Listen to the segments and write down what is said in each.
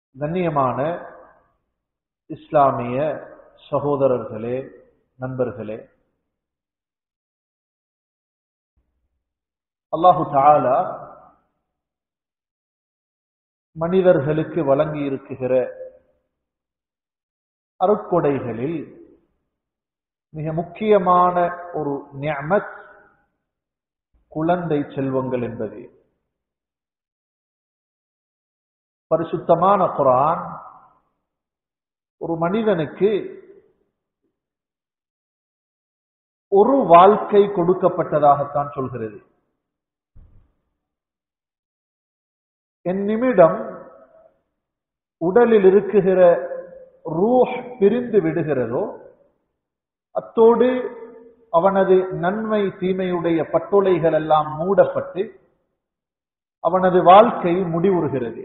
கண்ணியமான இஸ்லாமிய சகோதரர்களே நண்பர்களே அல்லாஹு தாலா மனிதர்களுக்கு வழங்கி இருக்குகிற அருட்கொடைகளில் மிக முக்கியமான ஒரு நியமத் குழந்தை செல்வங்கள் என்பது பரிசுத்தமான குரான் ஒரு மனிதனுக்கு ஒரு வாழ்க்கை கொடுக்கப்பட்டதாகத்தான் சொல்கிறது என் நிமிடம் உடலில் இருக்குகிற ரூஹ் பிரிந்து விடுகிறதோ அத்தோடு அவனது நன்மை தீமையுடைய பட்டொலைகள் எல்லாம் மூடப்பட்டு அவனது வாழ்க்கை முடிவுறுகிறது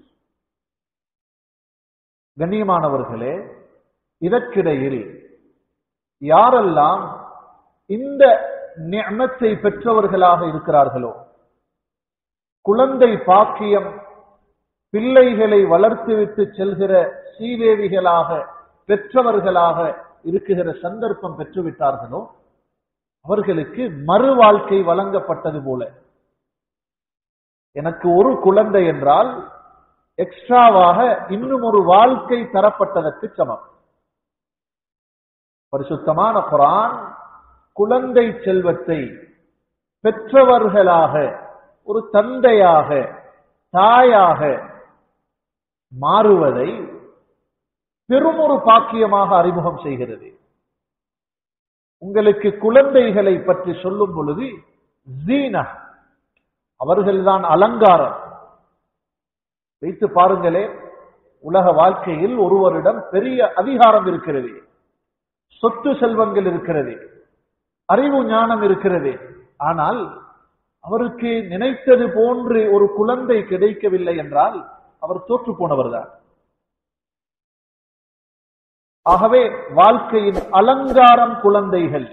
கண்ணியமானவர்களே இதற்கிடையில் யாரெல்லாம் இந்த நியமத்தை பெற்றவர்களாக இருக்கிறார்களோ குழந்தை பாக்கியம் பிள்ளைகளை வளர்த்துவிட்டு செல்கிற சீதேவிகளாக பெற்றவர்களாக இருக்குகிற சந்தர்ப்பம் பெற்றுவிட்டார்களோ அவர்களுக்கு மறு வாழ்க்கை வழங்கப்பட்டது போல எனக்கு ஒரு குழந்தை என்றால் எக்ஸ்ட்ராவாக இன்னும் ஒரு வாழ்க்கை தரப்பட்டதற்கு சமம் பரிசுத்தமான குரான் குழந்தை செல்வத்தை பெற்றவர்களாக ஒரு தந்தையாக தாயாக மாறுவதை பெரும் ஒரு பாக்கியமாக அறிமுகம் செய்கிறது உங்களுக்கு குழந்தைகளை பற்றி சொல்லும் பொழுது ஜீனா அவர்கள்தான் அலங்காரம் வைத்து பாருங்களே உலக வாழ்க்கையில் ஒருவரிடம் பெரிய அதிகாரம் இருக்கிறது சொத்து செல்வங்கள் இருக்கிறது அறிவு ஞானம் இருக்கிறது ஆனால் அவருக்கு நினைத்தது போன்று ஒரு குழந்தை கிடைக்கவில்லை என்றால் அவர் தோற்று போனவர்தான் ஆகவே வாழ்க்கையின் அலங்காரம் குழந்தைகள்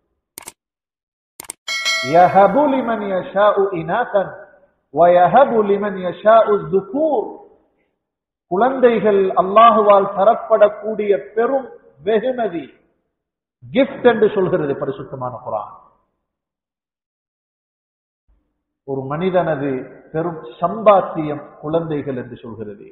يهب لمن يشاء إناثا ويهب لمن يشاء الذكور குழந்தைகள் அல்லாஹுவால் தரப்படக்கூடிய பெரும் வெகுமதி கிஃப்ட் என்று சொல்கிறது பரிசுத்தமான குரான் ஒரு மனிதனது பெரும் சம்பாத்தியம் குழந்தைகள் என்று சொல்கிறது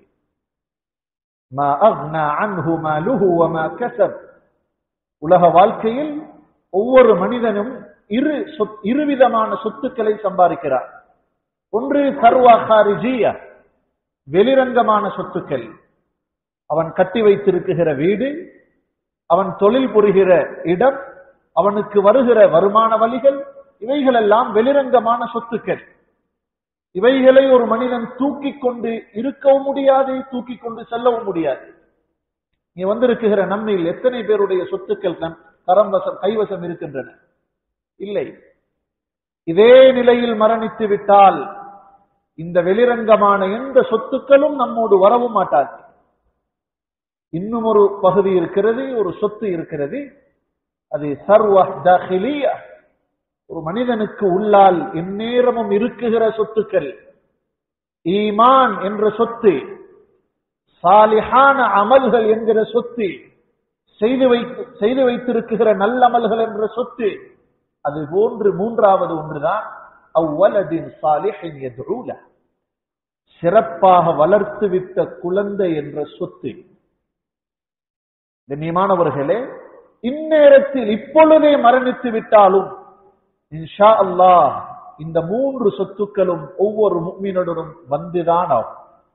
உலக வாழ்க்கையில் ஒவ்வொரு மனிதனும் இரு இருவிதமான சொத்துக்களை சம்பாதிக்கிறார் ஒன்று சர்வாகாரிஜிய வெளிரங்கமான சொத்துக்கள் அவன் கட்டி வைத்திருக்குகிற வீடு அவன் தொழில் புரிகிற இடம் அவனுக்கு வருகிற வருமான வழிகள் இவைகளெல்லாம் வெளிரங்கமான சொத்துக்கள் இவைகளை ஒரு மனிதன் தூக்கி கொண்டு இருக்கவும் முடியாது தூக்கி கொண்டு செல்லவும் முடியாது நீ வந்திருக்குகிற நம்மில் எத்தனை பேருடைய சொத்துக்கள் நம் கரம்வசம் கைவசம் இருக்கின்றன இல்லை இதே நிலையில் மரணித்து விட்டால் இந்த வெளிரங்கமான எந்த சொத்துக்களும் நம்மோடு வரவும் மாட்டாது இன்னும் ஒரு பகுதி இருக்கிறது ஒரு சொத்து இருக்கிறது அது சர்வ தாஹிலியா ஒரு மனிதனுக்கு உள்ளால் எந்நேரமும் இருக்குகிற சொத்துக்கள் ஈமான் என்ற சொத்து சாலிஹான அமல்கள் என்கிற சொத்து செய்து வைத்து செய்து வைத்திருக்குகிற நல்லமல்கள் என்ற சொத்து அது போன்று மூன்றாவது ஒன்றுதான் அவ்வலதின் சாலிஹின் எதிரூல சிறப்பாக வளர்த்து விட்ட குழந்தை என்ற சொத்து கண்ணியமானவர்களே இந்நேரத்தில் இப்பொழுதே மரணித்து விட்டாலும் இன்ஷா அல்லாஹ் இந்த மூன்று சொத்துக்களும் ஒவ்வொரு முக்மீனுடனும் வந்துதான் ஆகும்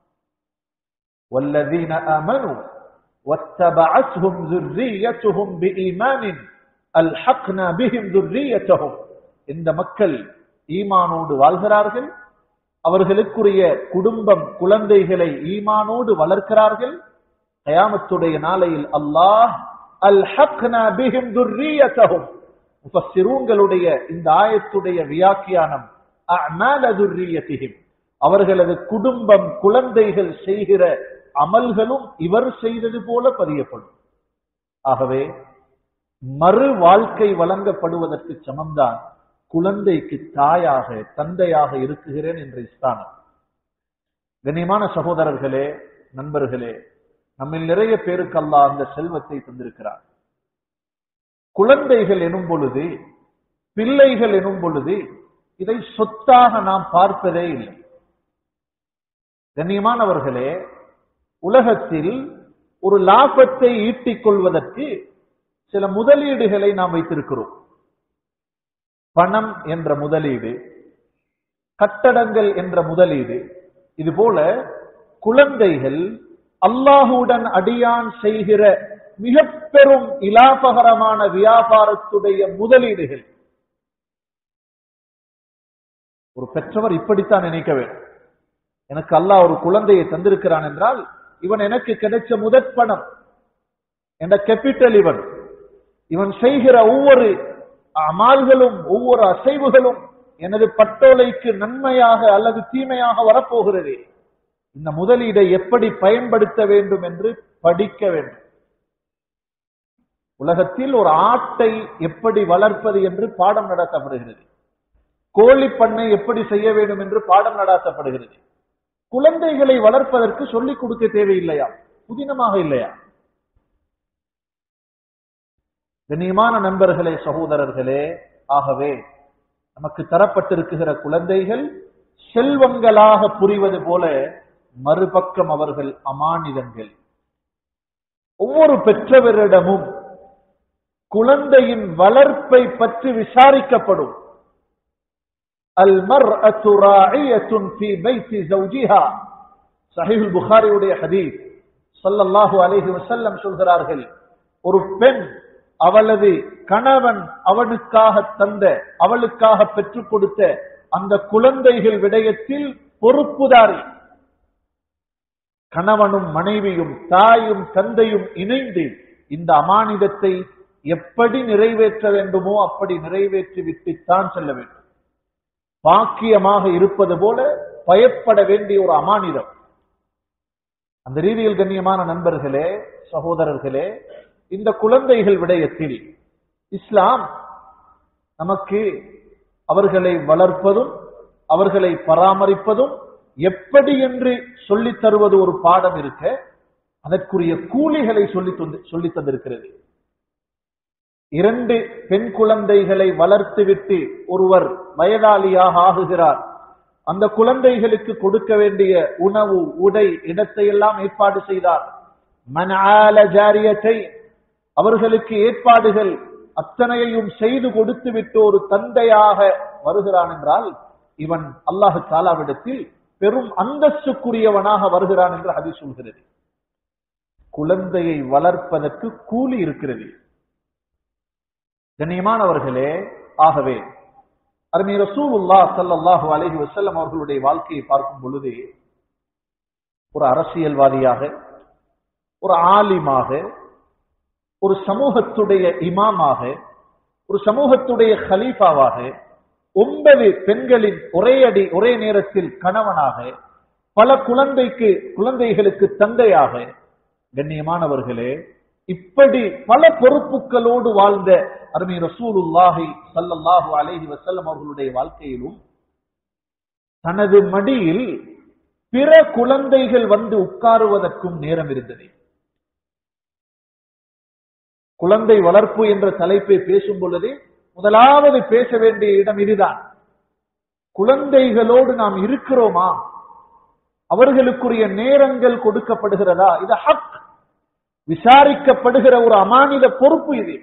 والذين آمنوا واتبعتهم ذريتهم بإيمان ألحقنا بهم ذريتهم இந்த மக்கள் ஈமானோடு வாழ்கிறார்கள் அவர்களுக்குரிய குடும்பம் குழந்தைகளை ஈமானோடு வளர்க்கிறார்கள் கயாமத்துடைய நாளையில் அல்லாஹ் அல்ஹக்னா பிஹிம் துர்ரியத்தஹும் முஃபஸ்ஸிரூன்களுடைய இந்த ஆயத்துடைய வியாக்கியானம் அஅமால துர்ரியத்திஹிம் அவர்களது குடும்பம் குழந்தைகள் செய்கிற அமல்களும் இவர் செய்தது போல பதியப்படும் ஆகவே மறு வாழ்க்கை வழங்கப்படுவதற்கு சமம்தான் குழந்தைக்கு தாயாக தந்தையாக இருக்குகிறேன் என்ற ஸ்தானம் கண்ணியமான சகோதரர்களே நண்பர்களே நம்மில் நிறைய பேருக்கு அல்லாஹ் அந்த செல்வத்தை தந்திருக்கிறார் குழந்தைகள் எனும் பொழுது பிள்ளைகள் எனும் பொழுது இதை சொத்தாக நாம் பார்ப்பதே இல்லை கண்ணியமானவர்களே உலகத்தில் ஒரு லாபத்தை ஈட்டிக் கொள்வதற்கு சில முதலீடுகளை நாம் வைத்திருக்கிறோம் பணம் என்ற முதலீடு கட்டடங்கள் என்ற முதலீடு இது போல குழந்தைகள் அல்லாஹுடன் அடியான் செய்கிற மிக பெரும் இலாபகரமான வியாபாரத்துடைய முதலீடுகள் ஒரு பெற்றவர் இப்படித்தான் நினைக்க வேண்டும் எனக்கு அல்லாஹ் ஒரு குழந்தையை தந்திருக்கிறான் என்றால் இவன் எனக்கு கிடைச்ச முதற் பணம் என்ற கேபிட்டல் இவன் இவன் செய்கிற ஒவ்வொரு அமால்களும் ஒவ்வொரு அசைவுகளும் எனது பட்டோலைக்கு நன்மையாக அல்லது தீமையாக வரப்போகிறது இந்த முதலீடை எப்படி பயன்படுத்த வேண்டும் என்று படிக்க வேண்டும் உலகத்தில் ஒரு ஆட்டை எப்படி வளர்ப்பது என்று பாடம் நடத்தப்படுகிறது கோழி பண்ணை எப்படி செய்ய வேண்டும் என்று பாடம் நடத்தப்படுகிறது குழந்தைகளை வளர்ப்பதற்கு சொல்லிக் கொடுக்க தேவையில்லையா புதினமாக இல்லையா கண்ணியமான நண்பர்களே சகோதரர்களே ஆகவே நமக்கு தரப்பட்டிருக்கிற குழந்தைகள் செல்வங்களாக புரிவது போல மறுபக்கம் அவர்கள் அமானிதங்கள் ஒவ்வொரு பெற்றவரிடமும் குழந்தையின் வளர்ப்பை பற்றி விசாரிக்கப்படும் அல் மர் ஃபி பைத்தி ஜௌஜிஹா சஹீஹுல் புகாரியுடைய ஹதீஸ் ஸல்லல்லாஹு அலைஹி வஸல்லம் சொல்கிறார்கள் ஒரு பெண் அவளது கணவன் அவனுக்காக தந்த அவளுக்காக பெற்றுக் கொடுத்த அந்த குழந்தைகள் விடயத்தில் பொறுப்புதாரி கணவனும் மனைவியும் தாயும் தந்தையும் இணைந்து இந்த அமானிதத்தை எப்படி நிறைவேற்ற வேண்டுமோ அப்படி நிறைவேற்றி விட்டுத்தான் செல்ல வேண்டும் பாக்கியமாக இருப்பது போல பயப்பட வேண்டிய ஒரு அமானிதம் அந்த ரீதியில் கண்ணியமான நண்பர்களே சகோதரர்களே இந்த குழந்தைகள் விடயத்தில் இஸ்லாம் நமக்கு அவர்களை வளர்ப்பதும் அவர்களை பராமரிப்பதும் எப்படி என்று சொல்லித் தருவது ஒரு பாடம் இருக்க அதற்குரிய கூலிகளை சொல்லி சொல்லி தந்திருக்கிறது இரண்டு பெண் குழந்தைகளை வளர்த்துவிட்டு ஒருவர் வயதாளியாக ஆகுகிறார் அந்த குழந்தைகளுக்கு கொடுக்க வேண்டிய உணவு உடை இடத்தை எல்லாம் ஏற்பாடு செய்தார் மனால ஜாரியத்தை அவர்களுக்கு ஏற்பாடுகள் அத்தனையையும் செய்து கொடுத்து விட்டு ஒரு தந்தையாக வருகிறான் என்றால் இவன் அல்லாஹு தாலாவிடத்தில் பெரும் அந்தஸ்துக்குரியவனாக வருகிறான் என்று அது சொல்கிறது குழந்தையை வளர்ப்பதற்கு கூலி இருக்கிறது கண்ணியமானவர்களே ஆகவே அருமை ரசூலுல்லா சல்லாஹூ அலஹி வசல்லம் அவர்களுடைய வாழ்க்கையை பார்க்கும் பொழுது ஒரு அரசியல்வாதியாக ஒரு ஆலிமாக ஒரு சமூகத்துடைய இமாமாக ஒரு சமூகத்துடைய ஹலீஃபாவாக ஒன்பது பெண்களின் ஒரே அடி ஒரே நேரத்தில் கணவனாக பல குழந்தைக்கு குழந்தைகளுக்கு தந்தையாக கண்ணியமானவர்களே இப்படி பல பொறுப்புகளோடு வாழ்ந்த அருமை ரசூலுல்லாஹி சல்லல்லாஹு அலைஹி வசல்லம் அவர்களுடைய வாழ்க்கையிலும் தனது மடியில் பிற குழந்தைகள் வந்து உட்காருவதற்கும் நேரம் இருந்தது குழந்தை வளர்ப்பு என்ற தலைப்பை பேசும் பொழுதே முதலாவது பேச வேண்டிய இடம் இதுதான் குழந்தைகளோடு நாம் இருக்கிறோமா அவர்களுக்குரிய நேரங்கள் கொடுக்கப்படுகிறதா இது ஹக் விசாரிக்கப்படுகிற ஒரு அமானித பொறுப்பு இது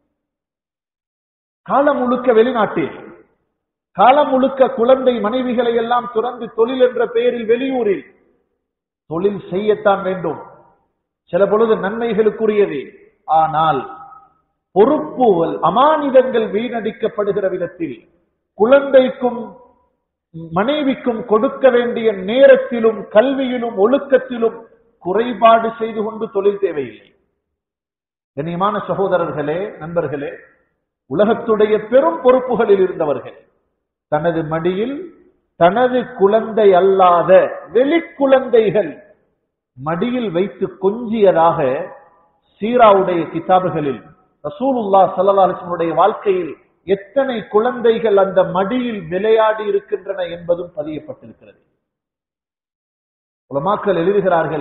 காலம் முழுக்க வெளிநாட்டில் காலம் முழுக்க குழந்தை மனைவிகளை எல்லாம் துறந்து தொழில் என்ற பெயரில் வெளியூரில் தொழில் செய்யத்தான் வேண்டும் சில பொழுது நன்மைகளுக்குரியது ஆனால் பொறுப்புகள் அமானிதங்கள் வீணடிக்கப்படுகிற விதத்தில் குழந்தைக்கும் மனைவிக்கும் கொடுக்க வேண்டிய நேரத்திலும் கல்வியிலும் ஒழுக்கத்திலும் குறைபாடு செய்து கொண்டு தொழில் தேவையில்லை கண்ணியமான சகோதரர்களே நண்பர்களே உலகத்துடைய பெரும் பொறுப்புகளில் இருந்தவர்கள் தனது மடியில் தனது குழந்தை அல்லாத வெளிக்குழந்தைகள் மடியில் வைத்து கொஞ்சியதாக சீராவுடைய கிதாபுகளில் ரசூலுல்லா சல்லாஹனுடைய வாழ்க்கையில் எத்தனை குழந்தைகள் அந்த மடியில் விளையாடி இருக்கின்றன என்பதும் பதியப்பட்டிருக்கிறது உலமாக்கள் எழுதுகிறார்கள்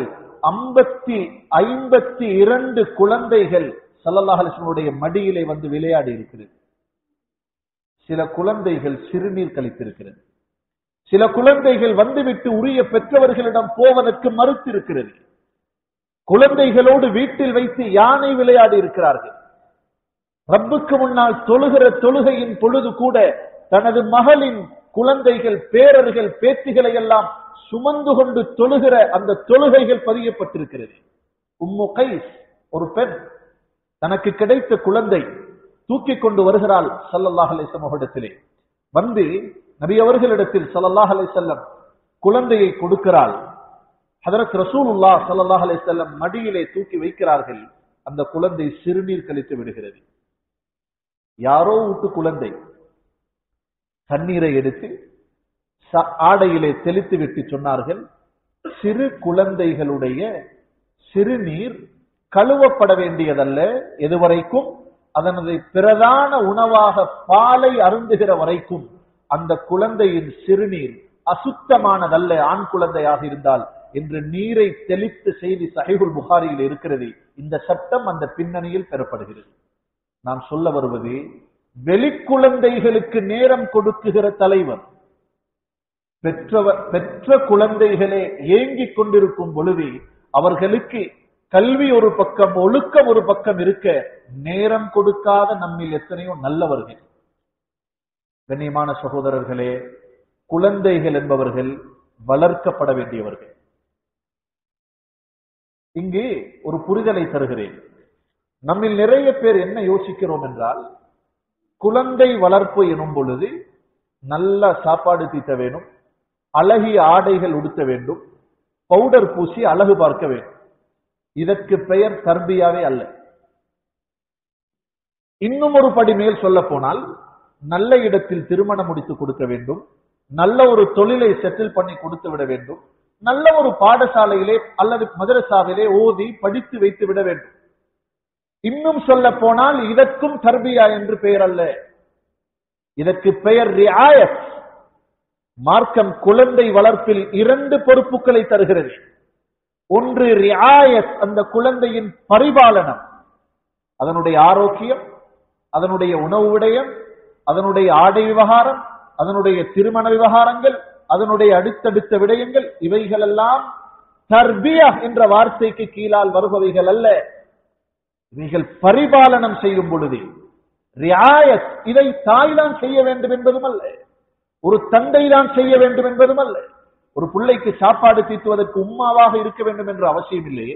ஐம்பத்தி ஐம்பத்தி இரண்டு குழந்தைகள் சல்லல்லாஹு அலைஹி வஸல்லுடைய மடியிலே வந்து விளையாடி இருக்கிறது சில குழந்தைகள் சிறுநீர் கழித்திருக்கிறது சில குழந்தைகள் வந்துவிட்டு உரிய பெற்றவர்களிடம் போவதற்கு மறுத்திருக்கிறது குழந்தைகளோடு வீட்டில் வைத்து யானை விளையாடி இருக்கிறார்கள் ரப்புக்கு முன்னால் தொழுகிற தொழுகையின் பொழுது கூட தனது மகளின் குழந்தைகள் பேரர்கள் பேத்திகளை எல்லாம் சுமந்து கொண்டு தொழுகிற அந்த தொழுகைகள் பதியப்பட்டிருக்கிறது உம்மு கைஸ் ஒரு பெண் தனக்கு கிடைத்த குழந்தை தூக்கி கொண்டு வருகிறாள் சல்லல்லாஹ் அலைஹிஸ்ஸலாம் அவரிடத்திலே வந்து நபி அவர்களிடத்தில் ஸல்லல்லாஹு அலைஹி வஸல்லம் குழந்தையை கொடுக்கிறாள் ஹதரத் ரசூலுல்லாஹ் ஸல்லல்லாஹு அலைஹி வஸல்லம் மடியிலே தூக்கி வைக்கிறார்கள் அந்த குழந்தை சிறுநீர் கழித்து விடுகிறது யாரோ வீட்டு குழந்தை தண்ணீரை எடுத்து ச- ஆடையிலே தெளித்து விட்டு சொன்னார்கள் சிறு குழந்தைகளுடைய சிறுநீர் கழுவப்பட வேண்டியதல்ல எதுவரைக்கும் அதனது பிரதான உணவாக பாலை அருந்துகிற வரைக்கும் அந்த குழந்தையின் சிறுநீர் அசுத்தமானதல்ல ஆண் குழந்தையாக இருந்தால் என்று நீரை தெளித்த செய்தி சஹீஹுல் புகாரியில் இருக்கிறது இந்த சட்டம் அந்த பின்னணியில் பெறப்படுகிறது நான் சொல்ல வருவது வெளிக்குழந்தைகளுக்கு நேரம் கொடுக்குகிற தலைவர் பெற்றவர் பெற்ற குழந்தைகளே ஏங்கிக் கொண்டிருக்கும் பொழுது அவர்களுக்கு கல்வி ஒரு பக்கம் ஒழுக்கம் ஒரு பக்கம் இருக்க நேரம் கொடுக்காத நம்மில் எத்தனையோ நல்லவர்கள் கண்ணியமான சகோதரர்களே குழந்தைகள் என்பவர்கள் வளர்க்கப்பட வேண்டியவர்கள் இங்கு ஒரு புரிதலை தருகிறேன் நம்மில் நிறைய பேர் என்ன யோசிக்கிறோம் என்றால் குழந்தை வளர்ப்பு எனும் பொழுது நல்ல சாப்பாடு தீட்ட வேணும் அழகிய ஆடைகள் உடுத்த வேண்டும் பவுடர் பூசி அழகு பார்க்க வேண்டும் இதற்கு பெயர் தர்பியாவே அல்ல இன்னும் ஒரு படி மேல் சொல்ல போனால் நல்ல இடத்தில் திருமணம் முடித்து கொடுக்க வேண்டும் நல்ல ஒரு தொழிலை செட்டில் பண்ணி கொடுத்து விட வேண்டும் நல்ல ஒரு பாடசாலையிலே அல்லது மதரசாவிலே ஓதி படித்து வைத்து விட வேண்டும் இன்னும் சொல்ல போனால் இதற்கும் தர்பியா என்று பெயர் அல்ல இதற்கு பெயர் ரியாயத் மார்க்கம் குழந்தை வளர்ப்பில் இரண்டு பொறுப்புகளை தருகிறது ஒன்று ரியாயத் அந்த குழந்தையின் பரிபாலனம் அதனுடைய ஆரோக்கியம் அதனுடைய உணவு விடயம் அதனுடைய ஆடை விவகாரம் அதனுடைய திருமண விவகாரங்கள் அதனுடைய அடுத்தடுத்த விடயங்கள் இவைகளெல்லாம் தர்பியா என்ற வார்த்தைக்கு கீழால் வருபவைகள் அல்ல இவைகள் பரிபாலனம் செய்யும் பொழுது ரியாயத் இதை தாய் தான் செய்ய வேண்டும் என்பதும் அல்ல ஒரு தந்தை தான் செய்ய வேண்டும் என்பதும் அல்ல ஒரு பிள்ளைக்கு சாப்பாடு தீட்டுவதற்கு உம்மாவாக இருக்க வேண்டும் என்ற அவசியம் இல்லையே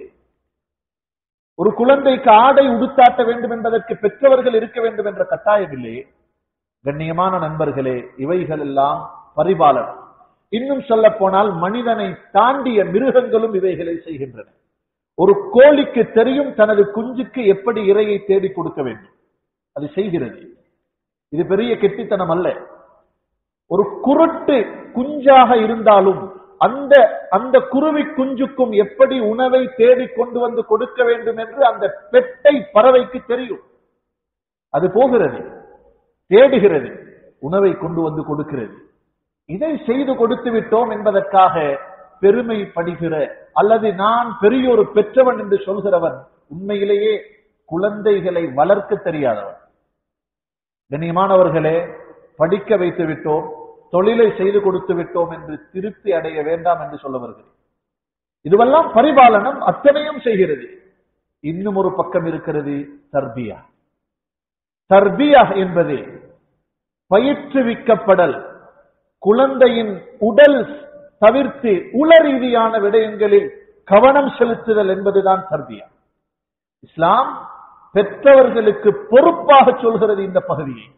ஒரு குழந்தைக்கு ஆடை உடுத்தாட்ட வேண்டும் என்பதற்கு பெற்றவர்கள் இருக்க வேண்டும் என்ற கட்டாயம் இல்லையே கண்ணியமான நண்பர்களே இவைகள் எல்லாம் பரிபாலனம் இன்னும் சொல்ல போனால் மனிதனை தாண்டிய மிருகங்களும் இவைகளை செய்கின்றன ஒரு கோழிக்கு தெரியும் தனது குஞ்சுக்கு எப்படி இரையை தேடி கொடுக்க வேண்டும் அது செய்கிறது இது பெரிய கெட்டித்தனம் அல்ல ஒரு குருட்டு குஞ்சாக இருந்தாலும் அந்த அந்த குருவி குஞ்சுக்கும் எப்படி உணவை தேடி கொண்டு வந்து கொடுக்க வேண்டும் என்று அந்த பெட்டை பறவைக்கு தெரியும் அது போகிறது தேடுகிறது உணவை கொண்டு வந்து கொடுக்கிறது இதை செய்து கொடுத்து விட்டோம் என்பதற்காக பெருமைப்படுகிற அல்லது நான் பெரிய ஒரு பெற்றவன் என்று சொல்கிறவன் உண்மையிலேயே குழந்தைகளை வளர்க்க தெரியாதவன் கண்ணியமானவர்களே படிக்க வைத்து விட்டோம் தொழிலை செய்து கொடுத்து விட்டோம் என்று திருப்தி அடைய வேண்டாம் என்று சொல்ல வருகிறேன் இதுவெல்லாம் பரிபாலனம் அத்தனையும் செய்கிறது இன்னும் ஒரு பக்கம் இருக்கிறது தர்பியா தர்பியா என்பது பயிற்றுவிக்கப்படல் குழந்தையின் உடல் தவிர்த்து உள ரீதியான விடயங்களில் கவனம் செலுத்துதல் என்பதுதான் தர்பியா இஸ்லாம் பெற்றவர்களுக்கு பொறுப்பாக சொல்கிறது இந்த பகுதியை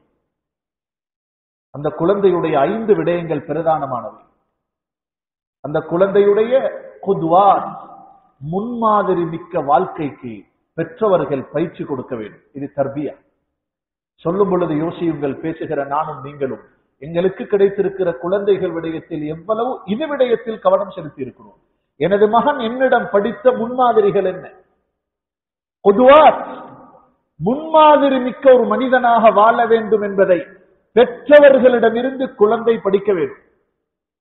அந்த குழந்தையுடைய ஐந்து விடயங்கள் பிரதானமானவை அந்த குழந்தையுடைய குத்வார் முன்மாதிரி மிக்க வாழ்க்கைக்கு பெற்றவர்கள் பயிற்சி கொடுக்க வேண்டும் இது தர்பியா சொல்லும் பொழுது யோசியுங்கள் பேசுகிற நானும் நீங்களும் எங்களுக்கு கிடைத்திருக்கிற குழந்தைகள் விடயத்தில் எவ்வளவு இது விடயத்தில் கவனம் செலுத்தி இருக்கிறோம் எனது மகன் என்னிடம் படித்த முன்மாதிரிகள் என்ன பொதுவாத் முன்மாதிரி மிக்க ஒரு மனிதனாக வாழ வேண்டும் என்பதை பெற்றவர்களிடமிருந்து குழந்தை படிக்க வேண்டும்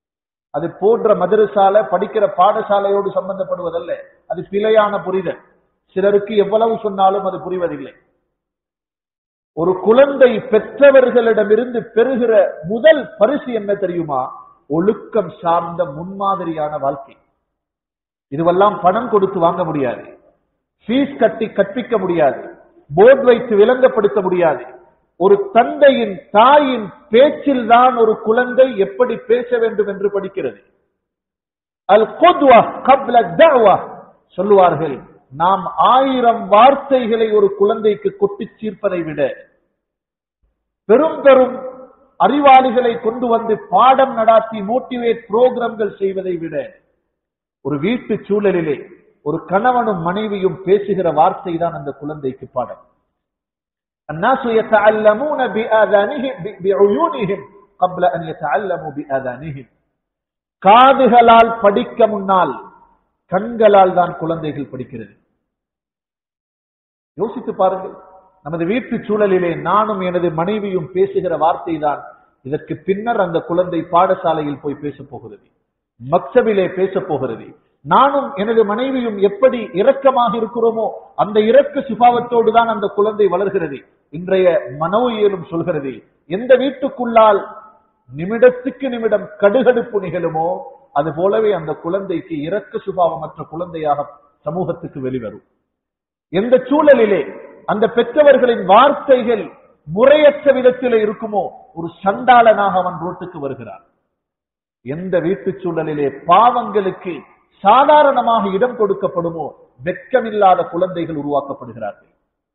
அது போன்ற மதரசால படிக்கிற பாடசாலையோடு சம்பந்தப்படுவதல்ல அது பிழையான புரிதல் சிலருக்கு எவ்வளவு சொன்னாலும் அது புரிவதில்லை ஒரு குழந்தை பெற்றவர்களிடமிருந்து பெறுகிற முதல் பரிசு என்ன தெரியுமா ஒழுக்கம் சார்ந்த முன்மாதிரியான வாழ்க்கை இதுவெல்லாம் பணம் கொடுத்து வாங்க முடியாது ஃபீஸ் கட்டி கற்பிக்க முடியாது போர்டு வைத்து விளங்கப்படுத்த முடியாது ஒரு தந்தையின் தாயின் பேச்சில் தான் ஒரு குழந்தை எப்படி பேச வேண்டும் என்று படிக்கிறது அல் குத்வா கப்ல தஅவா சொல்லுவார்கள் நாம் ஆயிரம் வார்த்தைகளை ஒரு குழந்தைக்கு கொட்டிச் சீர்ப்பதை விட பெரும் பெரும் அறிவாளிகளை கொண்டு வந்து பாடம் நடாத்தி மோட்டிவேட் புரோகிராம்கள் செய்வதை விட ஒரு வீட்டு சூழலிலே ஒரு கணவனும் மனைவியும் பேசுகிற வார்த்தை தான் அந்த குழந்தைக்கு பாடம் الناس يتعلمون بآذانهم بعيونهم قبل أن يتعلموا بآذانهم காதுகளால் படிக்க முன்னால் கண்களால் தான் குழந்தைகள் படிக்கிறது யோசித்து பாருங்கள் நமது வீட்டு சூழலிலே நானும் எனது மனைவியும் பேசுகிற வார்த்தை தான் இதற்கு பின்னர் அந்த குழந்தை பாடசாலையில் போய் பேசப் போகிறது மக்சபிலே பேசப் போகிறது நானும் எனது மனைவியும் எப்படி இரக்கமாக இருக்கிறோமோ அந்த இரக்க சுபாவத்தோடு தான் அந்த குழந்தை வளர்கிறது இன்றைய மனோயியலும் சொல்கிறது எந்த வீட்டுக்குள்ளால் நிமிடத்துக்கு நிமிடம் கடுகடுப்பு நிகழுமோ அது போலவே அந்த குழந்தைக்கு இரக்க சுபாவமற்ற குழந்தையாக சமூகத்துக்கு வெளிவரும் எந்த சூழலிலே அந்த பெற்றவர்களின் வார்த்தைகள் முறையற்ற விதத்திலே இருக்குமோ ஒரு சண்டாளனாக அவன் ரோட்டுக்கு வருகிறான் எந்த வீட்டு சூழலிலே பாவங்களுக்கு சாதாரணமாக இடம் கொடுக்கப்படுமோ வெட்கமில்லாத குழந்தைகள் உருவாக்கப்படுகிறார்கள்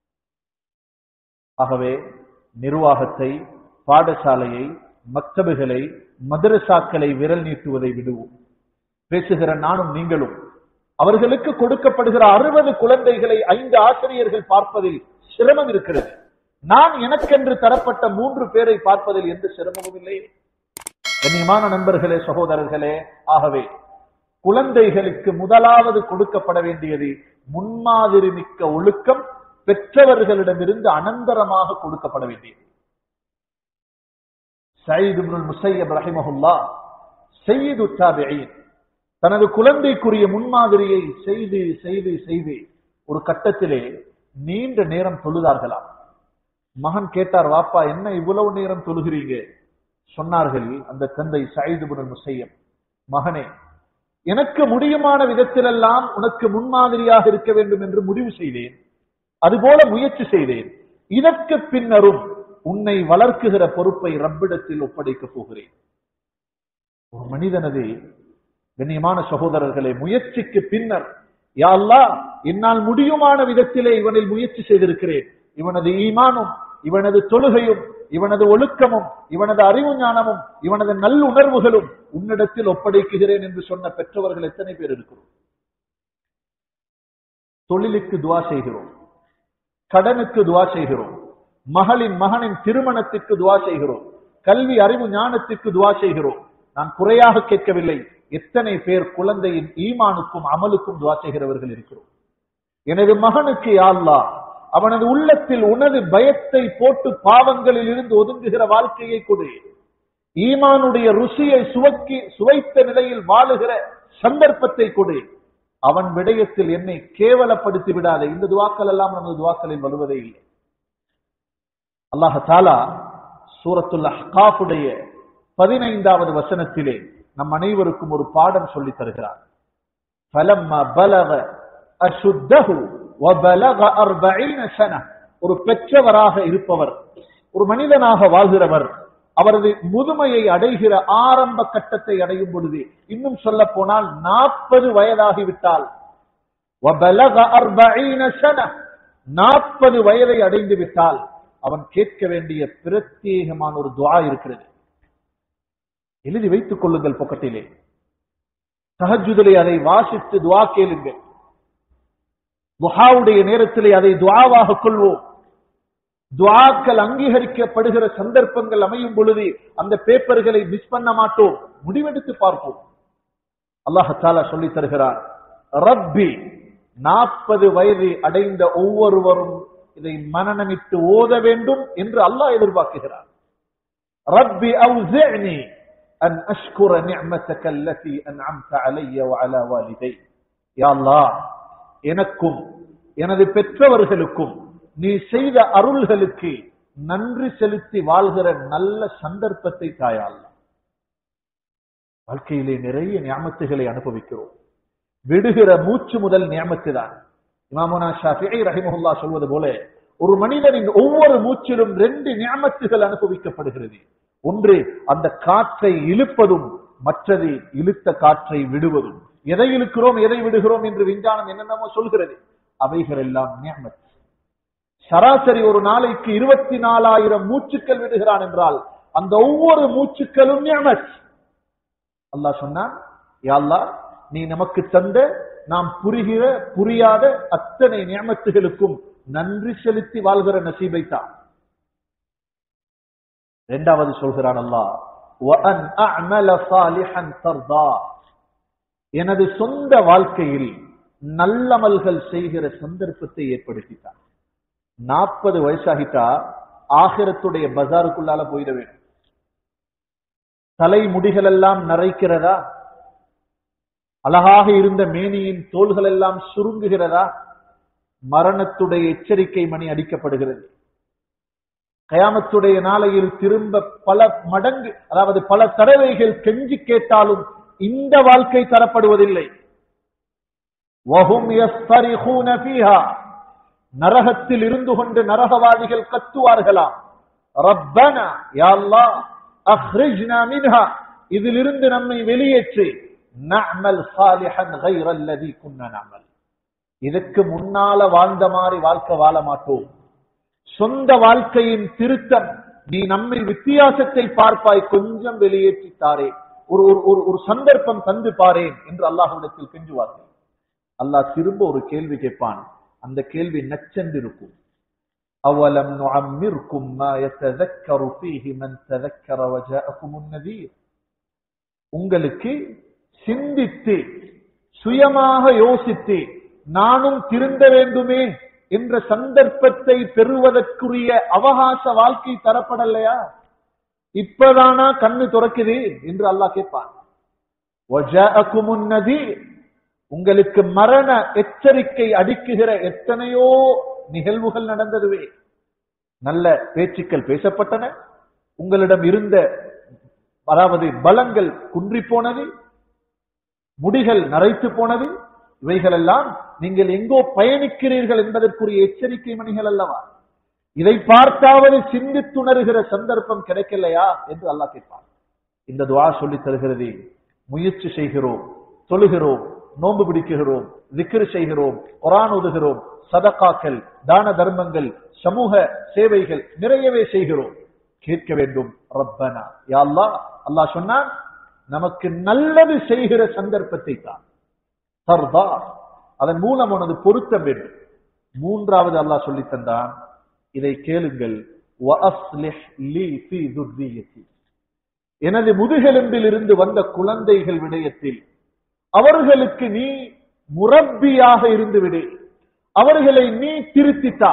ஆகவே நிர்வாகத்தை பாடசாலையை மக்தபுகளை மதரசாக்களை விரல் நீட்டுவதை விடுவோம் பேசுகிற நானும் நீங்களும் அவர்களுக்கு கொடுக்கப்படுகிற அறுபது குழந்தைகளை ஐந்து ஆசிரியர்கள் பார்ப்பதில் சிரமம் இருக்கிறது நான் எனக்கென்று தரப்பட்ட மூன்று பேரை பார்ப்பதில் எந்த சிரமமும் இல்லை கண்ணியமான நண்பர்களே சகோதரர்களே ஆகவே குழந்தைகளுக்கு முதலாவது கொடுக்கப்பட வேண்டியது முன்மாதிரி மிக்க ஒழுக்கம் பெற்றவர்களிடமிருந்து அனந்தரமாக கொடுக்கப்பட வேண்டியது சயீத் இப்னுல் முசையப் ரஹிமஹுல்லா செய்து தாபியின் தனது குழந்தைக்குரிய முன்மாதிரியை செய்து செய்து செய்து ஒரு கட்டத்திலே நீண்ட நேரம் தொழுதார்களாம் மகன் கேட்டார் வாப்பா என்ன இவ்வளவு நேரம் தொழுகிறீங்க சொன்னார்கள் அந்த தந்தை சயீது இப்னுல் முசையப் மகனே எனக்கு முடியுமான விதத்திலெல்லாம் உனக்கு முன்மாதிரியாக இருக்க வேண்டும் என்று முடிவு செய்தேன் அதுபோல முயற்சி செய்தேன் இதற்கு பின்னரும் உன்னை வளர்க்குகிற பொறுப்பை ரப்பிடத்தில் ஒப்படைக்கப் போகிறேன் ஒரு மனிதனது கண்ணியமான சகோதரர்களே முயற்சிக்கு பின்னர் யா அல்லாஹ் என்னால் முடியுமான விதத்திலே இவனில் முயற்சி செய்திருக்கிறேன் இவனது ஈமானும் இவனது தொழுகையும் இவனது ஒழுக்கமும் இவனது அறிவு ஞானமும் இவனது நல்லுணர்வுகளும் உன்னிடத்தில் ஒப்படைக்குகிறேன் என்று சொன்ன பெற்றவர்கள் எத்தனை பேர் இருக்கிறோம் தொழிலுக்கு துவா செய்கிறோம் கடனுக்கு துவா செய்கிறோம் மகளின் மகனின் திருமணத்திற்கு துவா செய்கிறோம் கல்வி அறிவு ஞானத்திற்கு துவா செய்கிறோம் நான் குறையாக கேட்கவில்லை எத்தனை பேர் குழந்தையின் ஈமானுக்கும் அமலுக்கும் துவா செய்கிறவர்கள் இருக்கிறோம் எனது மகனுக்கு யாழ்லா அவனது உள்ளத்தில் உனது பயத்தை போட்டு பாவங்களில் இருந்து ஒதுங்குகிற வாழ்க்கையை கொடு ஈமானுடைய ருசியை சுவக்கி சுவைத்த நிலையில் வாழுகிற சந்தர்ப்பத்தை கொடு அவன் விடயத்தில் என்னை கேவலப்படுத்தி விடாதே இந்த துவாக்கள் எல்லாம் நமது துவாக்களில் வருவதே இல்லை அல்லாஹ் தாலா சூரத்துல் அஹ்காஃபுடைய பதினைந்தாவது வசனத்திலே நம் அனைவருக்கும் ஒரு பாடம் சொல்லித் தருகிறார் فَلَمَّا بَلَغَ أَشُدَّهُ وَبَلَغَ أَرْبَعِينَ سَنَةً ஒரு பெற்றவராக இருப்பவர் ஒரு மனிதனாக வாழ்கிறவர் அவரது முதுமையை அடைகிற ஆரம்ப கட்டத்தை அடையும் பொழுது இன்னும் சொல்ல போனால் நாற்பது வயதாகிவிட்டால் وَبَلَغَ أَرْبَعِينَ سَنَةً நாற்பது வயதை அடைந்து விட்டால் அவன் கேட்க வேண்டிய பிரத்யேகமான ஒரு துவா இருக்கிறது எழுதி வைத்துக் கொள்ளுங்கள் பக்கத்திலே தஹஜுதிலே அதை வாசித்து துவா கேளுங்கள் துஹாவுடைய நேரத்திலே அதை துவாவாக கொள்வோம் துவாக்கள் அங்கீகரிக்கப்படுகிற சந்தர்ப்பங்கள் அமையும் பொழுது அந்த பேப்பர்களை மிஸ் பண்ண மாட்டோம் முடிவெடுத்து பார்ப்போம் அல்லாஹாலா சொல்லி தருகிறார் ரப்பி நாற்பது வயது அடைந்த ஒவ்வொருவரும் இதை மனநமிட்டு ஓத வேண்டும் என்று அல்லாஹ் எதிர்பார்க்கிறார் ரப்பி அவுசிஅனி أن أشكر نعمتك التي أنعمت علي وعلى والدي يا الله எனக்கும் எனது பெற்றவர்களுக்கும் நீ செய்த அருள்களுக்கு நன்றி செலுத்தி வாழ்கிற நல்ல சந்தர்ப்பத்தை தாயால் வாழ்க்கையிலே நிறைய ஞாபகத்துகளை அனுபவிக்கிறோம் விடுகிற மூச்சு முதல் நியமத்து தான் இமாமுனா ஷாஃபிஐ ரஹிமஹுல்லா சொல்வது போல ஒரு மனிதனின் ஒவ்வொரு மூச்சிலும் ரெண்டு நியமத்துகள் அனுபவிக்கப்படுகிறது ஒன்று அந்த காற்றை இழுப்பதும் மற்றது இழுத்த காற்றை விடுவதும் எதை இழுக்கிறோம் எதை விடுகிறோம் என்று விஞ்ஞானம் என்னென்னமோ சொல்கிறது அவைகள் எல்லாம் நியமத் சராசரி ஒரு நாளைக்கு இருபத்தி நாலாயிரம் மூச்சுக்கள் விடுகிறான் என்றால் அந்த ஒவ்வொரு மூச்சுக்களும் நியமத் அல்லாஹ் சொன்னான் யா அல்லாஹ் நீ நமக்கு தந்த நாம் புரிகிற புரியாத அத்தனை நியமத்துகளுக்கும் நன்றி செலுத்தி வாழ்கிற நசீபை தான் இரண்டாவது சொல்கிறான் அல்லாஹ் وَأَنْ أَعْمَلَ صَالِحًا تَرْضَاهُ எனது சொந்த வாழ்க்கையில் நல்லமல்கள் செய்கிற சந்தர்ப்பத்தை ஏற்படுத்திட்டார் நாற்பது வயசாகிட்டா ஆகிரத்துடைய பஜாருக்குள்ளால போயிட வேண்டும் தலைமுடிகள் எல்லாம் நரைக்கிறதா அழகாக இருந்த மேனியின் தோள்கள் எல்லாம் சுருங்குகிறதா மரணத்துடைய எச்சரிக்கை மணி அடிக்கப்படுகிறது கயாமத்துடைய நாளையில் திரும்ப பல மடங்கு அதாவது பல தடவைகள் கெஞ்சி கேட்டாலும் இந்த வாழ்க்கை தரப்படுவதில்லை வஹும் யஸ்தரிஹூன ஃபீஹா நரகத்தில் இருந்து கொண்டு நரகவாதிகள் கத்துவார்களாம் ரப்பனா யா அல்லாஹ் அக்ரிஜ்னா மின்ஹா இதிலிருந்து நம்மை வெளியேற்றி நஅமல் சாலிஹன் கைர அல்லதி குன்னா நஅமல் இதுக்கு முன்னால வாழ்ந்த மாதிரி வாழ்க்கை வாழ மாட்டோம் சொந்த வாழ்க்கையின் திருத்தம் நீ நம்மை வித்தியாசத்தை பார்ப்பாய் கொஞ்சம் வெளியேற்றி தாரே ஒரு ஒரு ஒரு ஒரு சந்தர்ப்பம் தந்து பாரேன் என்று அல்லாஹ்விடத்தில் கெஞ்சுவார்கள் அல்லாஹ் திரும்ப ஒரு கேள்வி கேட்பான் அந்த கேள்வி நச்சென்று இருக்கும் أولم نعمركم ما يتذكر فيه من تذكر وجاءكم النذير உங்களுக்கு சிந்தித்து சுயமாக யோசித்து நானும் திருந்த வேண்டுமே என்ற சந்தர்ப்பத்தை பெறுவதற்குரிய அவகாச வாழ்க்கை தரப்படலையா இப்பதானா கண்ணு துறக்குது என்று அல்லாஹ் கேட்பான் وَجَاءَكُمُ النَّذِيرُ உங்களுக்கு மரண எச்சரிக்கை அடிக்குகிற எத்தனையோ நிகழ்வுகள் நடந்ததுவே நல்ல பேச்சுக்கள் பேசப்பட்டன உங்களிடம் இருந்த அதாவது பலங்கள் குன்றி போனது முடிகள் நரைத்து போனது இவைகளெல்லாம் நீங்கள் எங்கோ பயணிக்கிறீர்கள் என்பதற்குரிய எச்சரிக்கை மணிகள் அல்லவா இதை பார்த்தாவது சிந்தித்துணர்கிற சந்தர்ப்பம் கிடைக்கலையா என்று அல்லாஹ் கேட்பான் இந்த துவா சொல்லித் தருகிறது முயற்சி செய்கிறோம் தொழுகிறோம் நோன்பு பிடிக்குகிறோம் திக்ரு செய்கிறோம் குரான் ஓதுகிறோம் சதகாக்கள் தான தர்மங்கள் சமூக சேவைகள் நிறையவே செய்கிறோம் கேட்க வேண்டும் ரப்பனா யா அல்லாஹ் அல்லாஹ் சொன்னான் நமக்கு நல்லது செய்கிற சந்தர்ப்பத்தை தான் சர்தா அதன் மூலம் உனது பொருத்தம் வேண்டும் மூன்றாவது அல்லாஹ் சொல்லி தந்தான் இதை கேளுங்கள் وَأَصْلِحْ لِي فِي ذُرِّيَّتِي எனது முதுகெலும்பில் இருந்து வந்த குழந்தைகள் விடயத்தில் அவர்களுக்கு நீ முரப்பியாக இருந்து விடு அவர்களை நீ திருத்தித்தா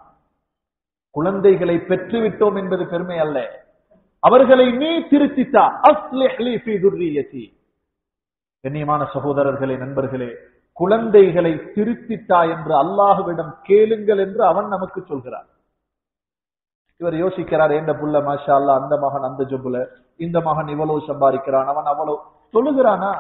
குழந்தைகளை பெற்றுவிட்டோம் என்பது பெருமை அல்ல அவர்களை நீ திருத்தித்தா அஸ்லிஹ் லீ ஃபீ துர்ரியதி கண்ணியமான சகோதரர்களே நண்பர்களே குழந்தைகளை திருத்தித்தா என்று அல்லாஹுவிடம் கேளுங்கள் என்று அவன் நமக்கு சொல்கிறார் இவர் யோசிக்கிறார் எந்த புள்ள மாஷா அல்லா அந்த மகன் அந்த ஜொப்புல இந்த மகன் இவ்வளவு சம்பாதிக்கிறான் அவன் அவ்வளவு தொழுகிறானா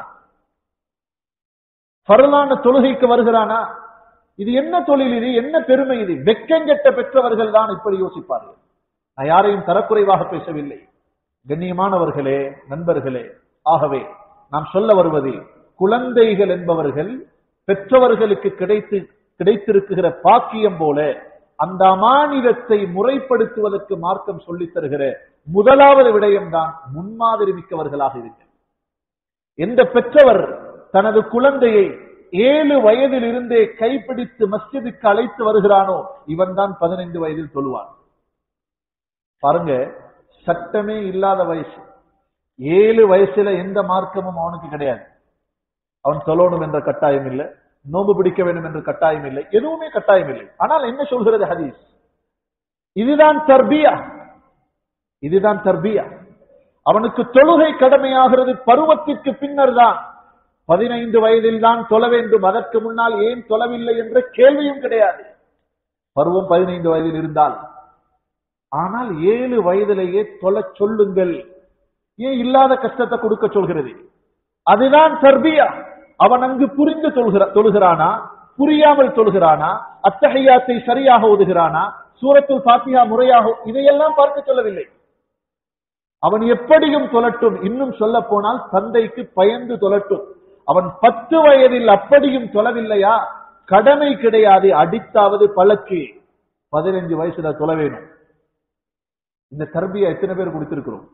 பரலான தொழுகைக்கு வருகிறானா இது என்ன தொழில் இது என்ன பெருமை இது வெக்கங்கெட்ட பெற்றவர்கள் தான் இப்படி யோசிப்பார்கள் நான் யாரையும் தரக்குறைவாக பேசவில்லை கண்ணியமானவர்களே நண்பர்களே ஆகவே நாம் சொல்ல வருவது குழந்தைகள் என்பவர்கள் பெற்றவர்களுக்கு கிடைத்து கிடைத்திருக்கிற பாக்கியம் போல அந்த அமானிதத்தை முறைப்படுத்துவதற்கு மார்க்கம் சொல்லித் தருகிற முதலாவது விடயம்தான் முன்மாதிரி மிக்கவர்களாக இருக்க எந்த பெற்றவர் தனது குழந்தையை ஏழு வயதில் இருந்தே கைப்பிடித்து மஸ்ஜிதுக்கு அழைத்து வருகிறானோ இவன் தான் பதினைந்து வயதில் தொழுவான் பாருங்க சட்டமே இல்லாத வயசு ஏழு வயசுல எந்த மார்க்கமும் அவனுக்கு கிடையாது அவன் சொல்லணும் என்ற கட்டாயம் இல்லை நோம்பு பிடிக்க வேண்டும் என்ற கட்டாயம் இல்லை எதுவுமே கட்டாயம் இல்லை ஆனால் என்ன சொல்கிறது ஹதீஸ் இதுதான் தர்பியா இதுதான் தர்பியா அவனுக்கு தொழுகை கடமையாகிறது பருவத்திற்கு பின்னர் தான் பதினைந்து வயதில் தான் தொழ வேண்டும் அதற்கு முன்னால் ஏன் தொழவில்லை என்ற கேள்வியும் கிடையாது பருவம் பதினைந்து வயதில் இருந்தால் ஆனால் ஏழு வயதிலேயே தொழ சொல்லுங்கள் ஏன் இல்லாத கஷ்டத்தை கொடுக்க சொல்கிறது அதுதான் தர்பியா அவன் அங்கு புரிந்து தொழுகிற தொழுகிறானா புரியாமல் தொழுகிறானா அத்தகையாத்தை சரியாக ஓதுகிறானா சூரத்துல் பாத்தியா முறையாக இதையெல்லாம் பார்க்க சொல்லவில்லை அவன் எப்படியும் தொழட்டும் இன்னும் சொல்ல போனால் தந்தைக்கு பயந்து தொழட்டும் அவன் பத்து வயதில் அப்படியும் தொழவில்லையா கடமை கிடையாது அடித்தாவது பழக்கு பதினைஞ்சு வயசுல தொழ வேணும் இந்த தர்பியா எத்தனை பேர் கொடுத்திருக்கிறோம்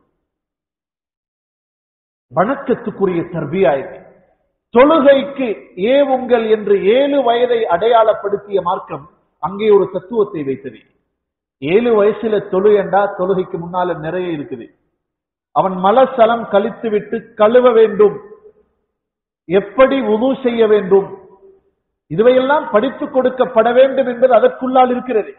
வணக்கத்துக்குரிய தர்பியா இது தொழுகைக்கு ஏவுங்கள் என்று ஏழு வயதை அடையாளப்படுத்திய மார்க்கம் அங்கே ஒரு தத்துவத்தை வைத்தது ஏழு வயசுல தொழு என்றா தொழுகைக்கு முன்னால நிறைய இருக்குது அவன் மலசலம் கழித்து விட்டு கழுவ வேண்டும் எப்படி உது செய்ய வேண்டும் இதுவையெல்லாம் படித்துக் கொடுக்கப்பட வேண்டும் என்பது அதற்குள்ளால் இருக்கிறது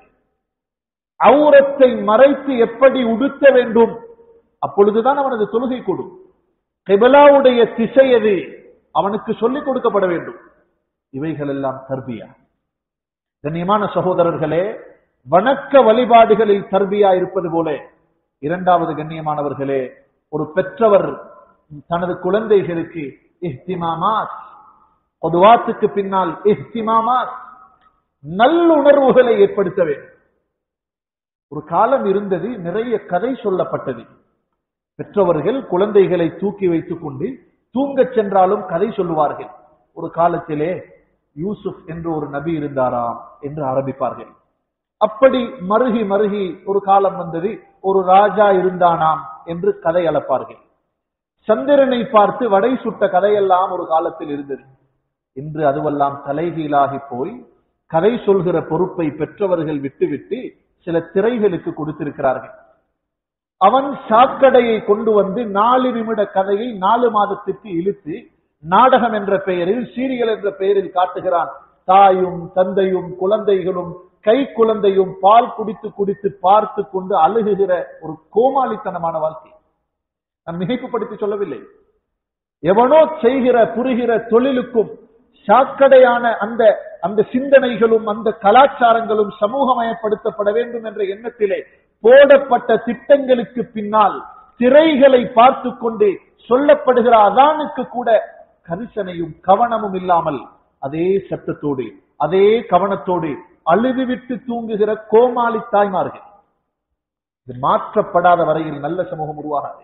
அவுரத்தை மறைத்து எப்படி உடுத்த வேண்டும் அப்பொழுதுதான் அவனது தொழுகை கூடும் கெபலாவுடைய திசை எது அவனுக்கு சொல்லிக் கொடுக்கப்பட வேண்டும் இவைகள் எல்லாம் தர்பியா கண்ணியமான சகோதரர்களே வணக்க வழிபாடுகளில் தர்பியா இருப்பது போல இரண்டாவது கண்ணியமானவர்களே ஒரு பெற்றவர் தனது குழந்தைகளுக்கு இஹ்திமாமாத் பொதுவாத்துக்கு பின்னால் இஹ்திமாமாத் நல்லுணர்வுகளை ஏற்படுத்த வேண்டும் ஒரு காலம் இருந்தது நிறைய கதை சொல்லப்பட்டது பெற்றவர்கள் குழந்தைகளை தூக்கி வைத்துக் கொண்டு தூங்கச் சென்றாலும் கதை சொல்லுவார்கள் ஒரு காலத்திலே யூசுப் என்று ஒரு நபி இருந்தாராம் என்று ஆரம்பிப்பார்கள் அப்படி மருகி மருகி ஒரு காலம் வந்தது ஒரு ராஜா இருந்தானாம் என்று கதை அளப்பார்கள் சந்திரனை பார்த்து வடை சுட்ட கதையெல்லாம் ஒரு காலத்தில் இருந்தது இன்று அதுவெல்லாம் தலைகீழாகி போய் கதை சொல்கிற பொறுப்பை பெற்றவர்கள் விட்டுவிட்டு சில திரைகளுக்கு கொடுத்திருக்கிறார்கள் அவன் சாக்கடையை கொண்டு வந்து நாலு நிமிட கதையை நாலு மாதத்திற்கு இழுத்து நாடகம் என்ற பெயரில் சீரியல் என்ற பெயரில் காட்டுகிறான் தாயும் தந்தையும் குழந்தைகளும் கை குழந்தையும் பால் குடித்து குடித்து பார்த்து கொண்டு அழுகுகிற ஒரு கோமாளித்தனமான வாழ்க்கை நான் மிகைப்புப்படுத்தி சொல்லவில்லை எவனோ செய்கிற புரிகிற தொழிலுக்கும் சாக்கடையான அந்த அந்த சிந்தனைகளும் அந்த கலாச்சாரங்களும் சமூகமயப்படுத்தப்பட வேண்டும் என்ற எண்ணத்திலே போடப்பட்ட திட்டங்களுக்கு பின்னால் திரைகளை பார்த்து கொண்டு சொல்லப்படுகிற அதானுக்கு கூட கரிசனையும் கவனமும் இல்லாமல் அதே சத்தத்தோடு அதே கவனத்தோடு அழுதுவிட்டு தூங்குகிற கோமாளி தாய்மார்கள் இது மாற்றப்படாத வரையில் நல்ல சமூகம் உருவாகாது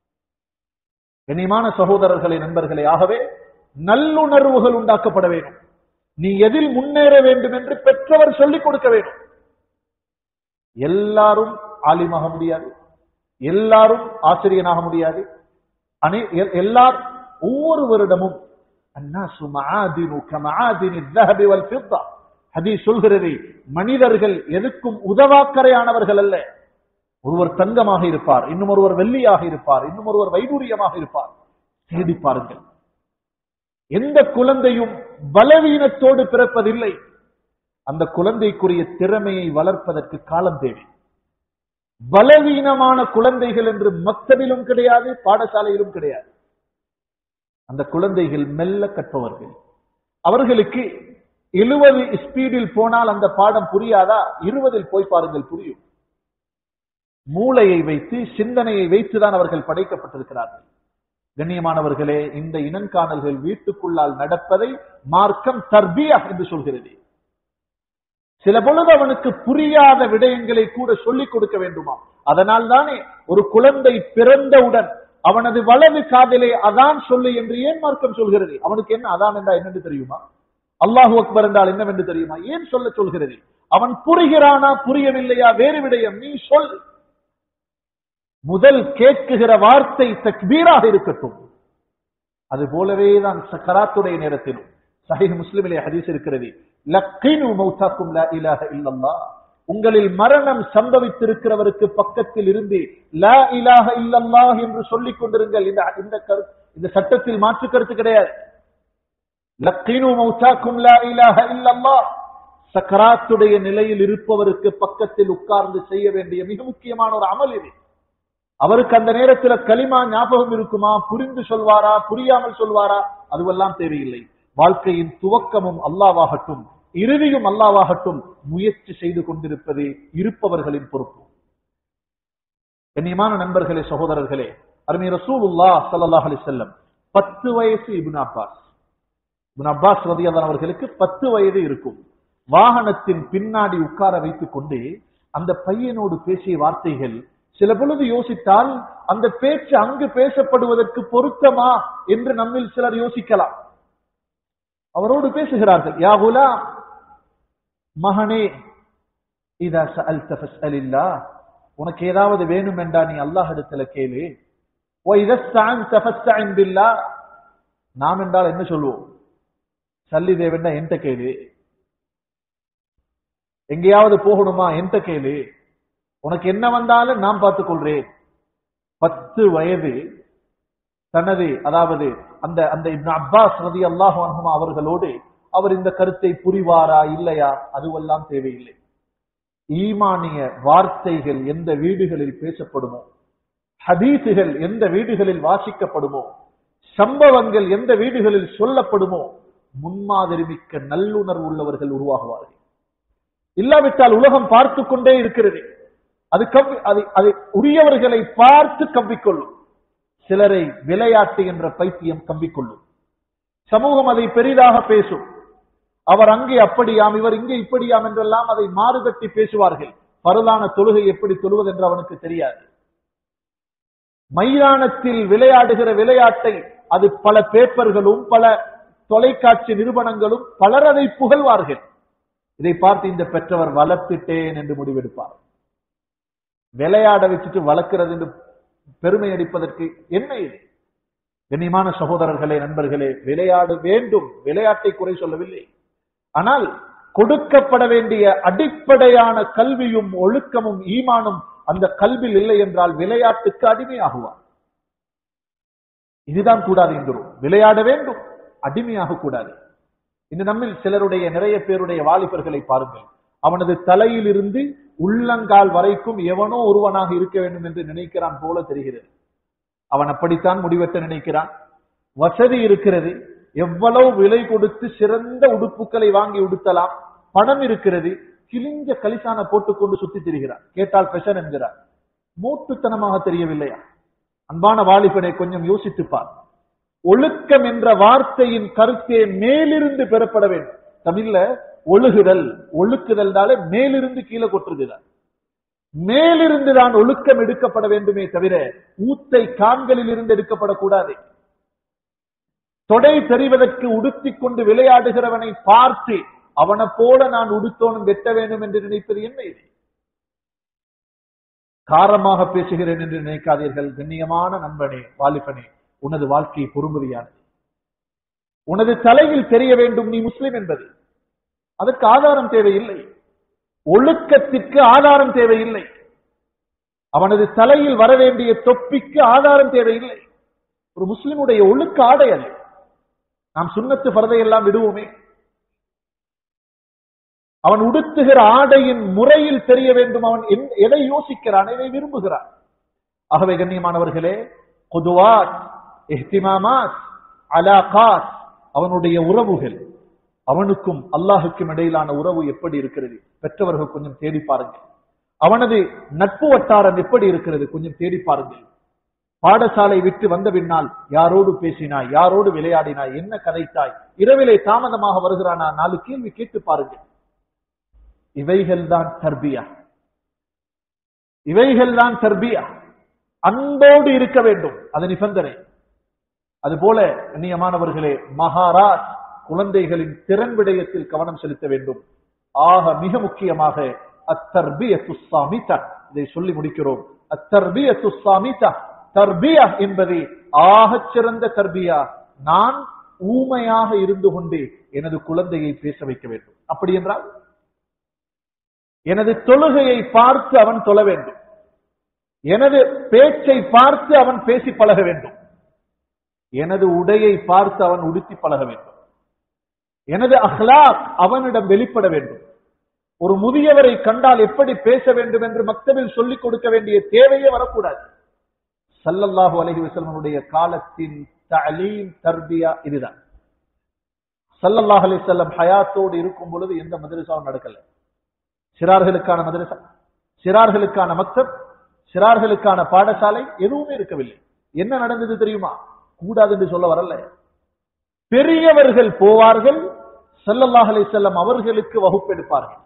கண்ணியமான சகோதரர்களே நண்பர்களே ஆகவே நல்லுணர்வுகள் உண்டாக்கப்பட வேண்டும் நீ எதில் முன்னேற வேண்டும் என்று பெற்றவர் சொல்லிக் கொடுக்க வேண்டும் எல்லாரும் ஆலிமாக முடியாது எல்லாரும் ஆசிரியனாக முடியாது அனை எல்லார் ஒவ்வொரு வருடமும் அன்னாசு மஆதினு கமஆதினி الذهب والفضة ஹதீஸ் சொல்கிறது மனிதர்கள் எதுக்கும் உதவாக்கரையானவர்கள் அல்ல ஒருவர் தங்கமாக இருப்பார் இன்னும் ஒருவர் வெள்ளியாக இருப்பார் இன்னும் ஒருவர் வைடூரியமாக இருப்பார் தேடி பாருங்கள் எந்த குழந்தையும் பலவீனத்தோடு பிறப்பதில்லை அந்த குழந்தைக்குரிய திறமையை வளர்ப்பதற்கு காலம் தேவை பலவீனமான குழந்தைகள் என்று மக்தபிலும் கிடையாது பாடசாலையிலும் கிடையாது அந்த குழந்தைகள் மெல்ல கற்பவர்கள் அவர்களுக்கு எழுபது ஸ்பீடில் போனால் அந்த பாடம் புரியாதா இருபதில் போய் பாருங்கள் புரியும் மூளையை வைத்து சிந்தனையை வைத்துதான் அவர்கள் படைக்கப்பட்டிருக்கிறார்கள் கண்ணியமானவர்களே இந்த இனங்காணல்கள் வீட்டுக்குள்ளால் நடப்பதை மார்க்கம் தர்பியா என்று சொல்கிறது சில பொழுது அவனுக்கு புரியாத விடயங்களை கூட சொல்லிக் கொடுக்க வேண்டுமா அதனால் தானே ஒரு குழந்தை பிறந்தவுடன் அவனது வலது காதிலே அதான் சொல்லு என்று ஏன் மார்க்கம் சொல்கிறது அவனுக்கு என்ன அதான் என்றா என்னென்று தெரியுமா அல்லாஹு அக்பர் என்றால் என்னவென்று தெரியுமா ஏன் சொல்ல சொல்கிறது அவன் புரிகிறானா புரியவில்லையா வேறு விடயம் நீ சொல் முதல் கேட்குகிற வார்த்தை தக்பீராக இருக்கட்டும் அது போலவே தான் சக்கராத்துடைய நேரத்திலும் சஹீஹ் முஸ்லிமிலே ஹதீஸ் இருக்கிறது லக்கினு மௌத்தாக்கும் லா இலாஹ இல்லல்லாஹ் உங்களில் மரணம் சம்பவித்திருக்கிறவருக்கு பக்கத்தில் இருந்து லா இலாஹ இல்லல்லாஹ் என்று சொல்லிக் கொண்டிருங்கள் இந்த இந்த கரு இந்த சட்டத்தில் மாற்று கருத்து கிடையாது லக்கினு மௌத்தாக்கும் லா இலாஹ இல்லல்லாஹ் சக்கராத்துடைய நிலையில் இருப்பவருக்கு பக்கத்தில் உட்கார்ந்து செய்ய வேண்டிய மிக முக்கியமான ஒரு அமல் இது அவருக்கு அந்த நேரத்துல களிமா ஞாபகம் இருக்குமா புரிந்து சொல்வாரா புரியாமல் சொல்வாரா அதுவெல்லாம் தேவையில்லை வாழ்க்கையின் துவக்கமும் அல்லாவாகட்டும் இறுதியும் அல்லாவாகட்டும் முயற்சி செய்து கொண்டிருப்பது இருப்பவர்களின் பொறுப்பு கண்ணியமான நண்பர்களே சகோதரர்களே அருமை ரசூலுல்லா ஸல்லல்லாஹு அலைஹி வஸல்லம் பத்து வயசு இப்னு அப்பாஸ் இப்னு அப்பாஸ் ரதியல்லாஹு அவர்களுக்கு பத்து வயது இருக்கும் வாகனத்தின் பின்னாடி உட்கார வைத்துக் கொண்டு அந்த பையனோடு பேசிய வார்த்தைகள் சில பொழுது யோசித்தால் அந்த பேச்சு அங்கு பேசப்படுவதற்கு பொருத்தமா என்று நம்மில் சிலர் யோசிக்கலாம் அவரோடு பேசுகிறார்கள் யா குலாம் மகனே இதா சஅல்த ஃபஸ்அலில்லா உனக்கு ஏதாவது வேணும் என்றா நீ அல்லாஹ் இடத்துல கேளு ஓ இதஸ்தான் தஃபஸ்தஇன் பில்லா நாம் என்றால் என்ன சொல்லுவோம் சல்லி தேவன்னா என்கிட்ட கேளு எங்கேயாவது போகணுமா என்கிட்ட கேளு உனக்கு என்ன வந்தாலும் நான் பார்த்துக் கொள்றேன் பத்து வயது தனது அதாவது அந்த அந்த இப்னு அப்பாஸ் ரதி அல்லாஹு அன்ஹுமா அவர்களோடு அவர் இந்த கருத்தை புரிவாரா இல்லையா அதுவெல்லாம் தேவையில்லை ஈமானிய வார்த்தைகள் எந்த வீடுகளில் பேசப்படுமோ ஹதீசுகள் எந்த வீடுகளில் வாசிக்கப்படுமோ சம்பவங்கள் எந்த வீடுகளில் சொல்லப்படுமோ முன்மாதிரி மிக்க நல்லுணர்வு உள்ளவர்கள் உருவாகுவார்கள் இல்லாவிட்டால் உலகம் பார்த்து கொண்டே இருக்கிறது அது கவ்வி அது அதை உரியவர்களை பார்த்து கவ்விக்கொள்ளும் சிலரை விளையாட்டு என்ற பைத்தியம் கம்பிக்கொள்ளும் சமூகம் அதை பெரிதாக பேசும் அவர் அங்கே அப்படியாம் இவர் இங்கே இப்படியாம் என்றெல்லாம் அதை மாறுதட்டி பேசுவார்கள் பரலான தொழுகை எப்படி தொழுவது என்று அவனுக்கு தெரியாது மைதானத்தில் விளையாடுகிற விளையாட்டை அது பல பேப்பர்களும் பல தொலைக்காட்சி நிறுவனங்களும் பலர் அதை புகழ்வார்கள் இதை பார்த்து இந்த பெற்றவர் வளர்த்துட்டேன் என்று முடிவெடுப்பார் விளையாட வச்சுட்டு வளர்க்கிறது என்று பெருமை அடிப்பதற்கு என்ன இது கண்ணியமான சகோதரர்களே நண்பர்களே விளையாட வேண்டும் விளையாட்டை குறை சொல்லவில்லை ஆனால் கொடுக்கப்பட வேண்டிய அடிப்படையான கல்வியும் ஒழுக்கமும் ஈமானும் அந்த கல்வியில் இல்லை என்றால் விளையாட்டுக்கு அடிமையாகுவார் இதுதான் கூடாது என்கிறோம் விளையாட வேண்டும் அடிமையாக கூடாது இந்த நம்மில் சிலருடைய நிறைய பேருடைய வாலிபர்களை பாருங்கள் அவனது தலையில் இருந்து உள்ளங்கால் வரைக்கும் எவனோ ஒருவனாக இருக்க வேண்டும் என்று நினைக்கிறான் போல தெரிகிறது அவன் அப்படித்தான் முடிவெட்ட நினைக்கிறான் வசதி இருக்கிறது எவ்வளவு விலை கொடுத்து சிறந்த உடுப்புகளை வாங்கி உடுத்தலாம் பணம் இருக்கிறது கிழிஞ்ச கலிசான போட்டுக்கொண்டு சுத்தி திரிகிறார் கேட்டால் பெஷன் என்கிறார் மூட்டுத்தனமாக தெரியவில்லையா அன்பான வாலிபனை கொஞ்சம் யோசித்துப்பார் ஒழுக்கம் என்ற வார்த்தையின் கருத்தே மேலிருந்து பெறப்பட வேண்டும் தமிழ்ல ஒழுகுதல் ஒழுக்குதல்னாலே மேலிருந்து கீழே கொட்டுகிறார் மேலிருந்து தான் ஒழுக்கம் எடுக்கப்பட வேண்டுமே தவிர ஊத்தை கான்களில் இருந்து எடுக்கப்படக்கூடாது தொடை தெரிவதற்கு உடுத்திக் கொண்டு விளையாடுகிறவனை பார்த்து அவனை போல நான் உடுத்தோனும் வெட்ட வேண்டும் என்று நினைப்பது என்ன இது காரமாக பேசுகிறேன் என்று நினைக்காதீர்கள் கண்ணியமான நண்பனே வாலிபனே உனது வாழ்க்கை பொறுமதியானது உனது தலையில் தெரிய வேண்டும் நீ முஸ்லிம் என்பது அதற்கு ஆதாரம் தேவையில்லை ஒழுக்கத்திற்கு ஆதாரம் தேவையில்லை அவனது தலையில் வர வேண்டிய தொப்பிக்கு ஆதாரம் தேவையில்லை ஒரு முஸ்லிமுடைய ஒழுக்க ஆடை அது நாம் சுண்ணத்து பரதையெல்லாம் விடுவோமே அவன் உடுத்துகிற ஆடையின் முறையில் தெரிய வேண்டும் அவன் என்- எதை யோசிக்கிறான் எதை விரும்புகிறான் ஆகவே கண்ணியமானவர்களே குதுவாத் இஹ்திமாமாத் அலாகாத் அவனுடைய உறவுகள் அவனுக்கும் அல்லாஹுக்கும் இடையிலான உறவு எப்படி இருக்கிறது பெற்றவர்கள் கொஞ்சம் தேடி பாருங்கள் அவனது நட்பு வட்டாரம் எப்படி இருக்கிறது கொஞ்சம் தேடி பாருங்கள் பாடசாலை விட்டு வந்த பின்னால் யாரோடு பேசினாய் யாரோடு விளையாடினாய் என்ன கதைத்தாய் இரவிலே தாமதமாக வருகிறானா நாலு கேள்வி கேட்டு பாருங்கள் இவைகள்தான் தர்பியா இவைகள்தான் தர்பியா அன்போடு இருக்க வேண்டும் அது நிபந்தனை அதுபோல கண்ணியமானவர்களே மகாராஜ் குழந்தைகளின் திறன் விடயத்தில் கவனம் செலுத்த வேண்டும் ஆக மிக முக்கியமாக அத்தர்பியத்து சாமிதா இதை சொல்லி முடிக்கிறோம் அத்தர்பியத்து சாமிதா தர்பியா என்பது ஆகச் சிறந்த தர்பியா நான் ஊமையாக இருந்து கொண்டு எனது குழந்தையை பேச வைக்க வேண்டும் அப்படி என்றால் எனது தொழுகையை பார்த்து அவன் தொழ வேண்டும் எனது பேச்சை பார்த்து அவன் பேசி பழக வேண்டும் எனது உடையை பார்த்து அவன் உடுத்தி பழக வேண்டும் எனது அஹ்லாக் அவனிடம் வெளிப்பட வேண்டும் ஒரு முதியவரை கண்டால் எப்படி பேச வேண்டும் என்று மக்தபில் சொல்லிக் கொடுக்க வேண்டிய தேவையே வரக்கூடாது சல்லல்லாஹு அலைஹி வஸல்லமுடைய காலத்தின் தலீம் தர்பியா இதுதான் சல்லல்லாஹு அலைஹி வஸல்லம் ஹயாத்தோடு இருக்கும் பொழுது எந்த மதரசாவும் நடக்கல சிறார்களுக்கான மதரசா சிறார்களுக்கான மக்தப் சிறார்களுக்கான பாடசாலை எதுவுமே இருக்கவில்லை என்ன நடந்தது தெரியுமா கூடாது என்று சொல்ல வரல பெரியவர்கள் போவார்கள் சல்லல்லாஹு அலைஹி வஸல்லம் அவர்களுக்கு வகுப்பெடுப்பார்கள்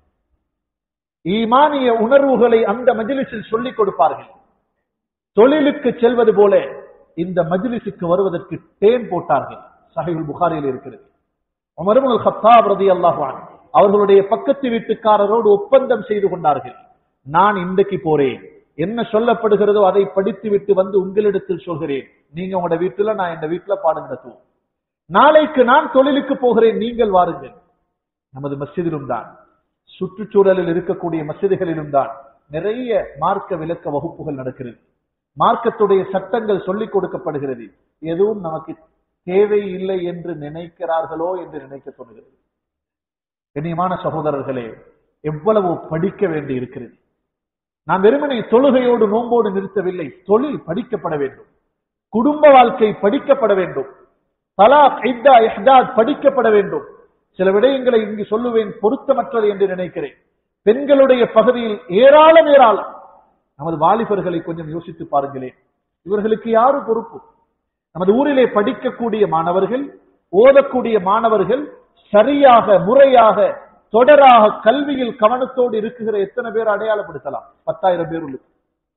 ஈமானிய உணர்வுகளை அந்த மஜ்லிஸில் சொல்லிக் கொடுப்பார்கள் தொழிலுக்கு செல்வது போல இந்த மஜ்லிஸுக்கு வருவதற்கு தேன் போட்டார்கள் சஹீஹுல் புகாரியில் இருக்கிறது உமருல் ஹத்தாப் ரலியல்லாஹு அன்ஹு அவர்களுடைய பக்கத்து வீட்டுக்காரரோடு ஒப்பந்தம் செய்து கொண்டார்கள் நான் இன்றைக்கு போறேன் என்ன சொல்லப்படுகிறதோ அதை படித்து விட்டு வந்து உங்களிடத்தில் சொல்கிறேன் நீங்க உங்களோட வீட்டுல நான் இந்த வீட்டுல பாடம் நடத்துவோம் நாளைக்கு நான் தொழிலுக்கு போகிறேன் நீங்கள் வாருங்கள் நமது மஸ்ஜிதிலும் தான் சுற்றுச்சூழலில் இருக்கக்கூடிய மசிதிகளிலும் தான் நிறைய மார்க்க விளக்க வகுப்புகள் நடக்கிறது மார்க்கத்துடைய சட்டங்கள் சொல்லிக் கொடுக்கப்படுகிறது எதுவும் நமக்கு தேவை இல்லை என்று நினைக்கிறார்களோ என்று நினைக்க தோணுகிறது கண்ணியமான சகோதரர்களே எவ்வளவு படிக்க வேண்டி இருக்கிறது நான் வெறுமனை தொழுகையோடு நோம்போடு நிறுத்தவில்லை தொழில் படிக்கப்பட வேண்டும் குடும்ப வாழ்க்கை படிக்கப்பட வேண்டும் தலாக் இத்தா இஹ்தாத் படிக்கப்பட வேண்டும் சில விடயங்களை இங்கு சொல்லுவேன் பொருத்தமற்றது என்று நினைக்கிறேன் பெண்களுடைய பகுதியில் ஏராளம் ஏராளம் நமது வாலிபர்களை கொஞ்சம் யோசித்து பாருங்களேன் இவர்களுக்கு யாரு பொறுப்பு நமது ஊரிலே படிக்கக்கூடிய மாணவர்கள் ஓதக்கூடிய மாணவர்கள் சரியாக முறையாக தொடராக கல்வியில் கவனத்தோடு இருக்குகிற எத்தனை பேர் அடையாளப்படுத்தலாம் பத்தாயிரம் பேர் உள்ளது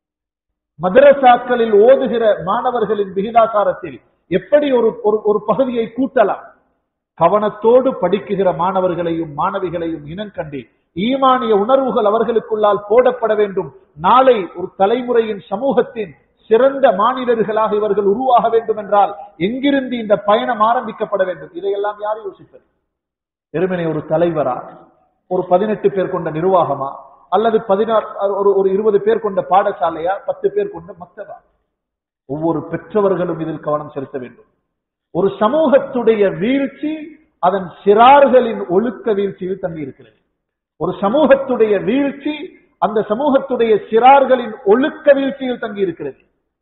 மதரசாக்களில் ஓதுகிற மாணவர்களின் விகிதாசாரத்தில் எப்படி ஒரு ஒரு பகுதியை கூட்டலாம் கவனத்தோடு படிக்குகிற மாணவர்களையும் மாணவிகளையும் இனம் கண்டு ஈமானிய உணர்வுகள் அவர்களுக்குள்ளால் போடப்பட வேண்டும் நாளை ஒரு தலைமுறையின் சமூகத்தின் சிறந்த மாநிலர்களாக இவர்கள் உருவாக வேண்டும் என்றால் எங்கிருந்து இந்த பயணம் ஆரம்பிக்கப்பட வேண்டும் இதையெல்லாம் யார் யோசிப்பது வெறுமனே ஒரு தலைவரா ஒரு பதினெட்டு பேர் கொண்ட நிர்வாகமா அல்லது பதினாறு ஒரு ஒரு இருபது பேர் கொண்ட பாடசாலையா பத்து பேர் கொண்ட மக்தபா ஒவ்வொரு பெற்றவர்களும் இதில் கவனம் செலுத்த வேண்டும் ஒரு சமூகத்துடைய வீழ்ச்சி அதன் சிறார்களின் ஒழுக்க வீழ்ச்சியில் தங்கி இருக்கிறது ஒரு சமூகத்துடைய வீழ்ச்சி அந்த சமூகத்துடைய சிறார்களின் ஒழுக்க வீழ்ச்சியில் தங்கி இருக்கிறது